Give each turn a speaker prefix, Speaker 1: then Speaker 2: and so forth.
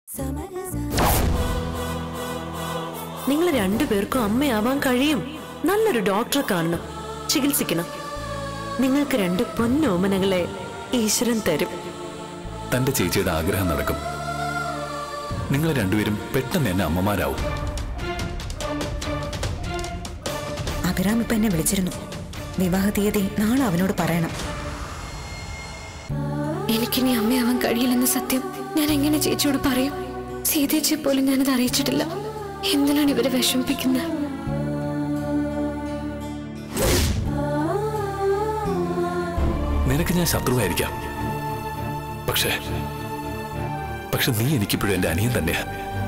Speaker 1: നിങ്ങൾ രണ്ടുപേർക്കും അമ്മയാവാൻ കഴിയും നല്ലൊരു ഡോക്ടറെ കാണണം ചികിത്സിക്കണം നിങ്ങൾക്ക് രണ്ട് പൊന്നോമനകളെ ഈശ്വരൻ തരും
Speaker 2: തന്റെ ചേച്ചിയുടെ ആഗ്രഹം നടക്കും നിങ്ങൾ രണ്ടുപേരും പെട്ടെന്ന് എന്നെ അമ്മമാരാവും
Speaker 3: അഭിരാം ഇപ്പൊ എന്നെ വിളിച്ചിരുന്നു വിവാഹ തീയതി നാളെ അവനോട് പറയണം
Speaker 4: എനിക്കിനി അമ്മയാവാൻ കഴിയില്ലെന്ന സത്യം ഞാൻ എങ്ങനെ ചേച്ചിയോട് പറയും സീതേച്ചിയെ പോലും ഞാനത് അറിയിച്ചിട്ടില്ല എന്തിനാണ് ഇവരെ വിഷമിപ്പിക്കുന്നത്
Speaker 2: നിനക്ക് ഞാൻ ശത്രുവായിരിക്കാം പക്ഷേ പക്ഷെ നീ എനിക്കിപ്പോഴും എന്റെ അനിയൻ തന്നെയാ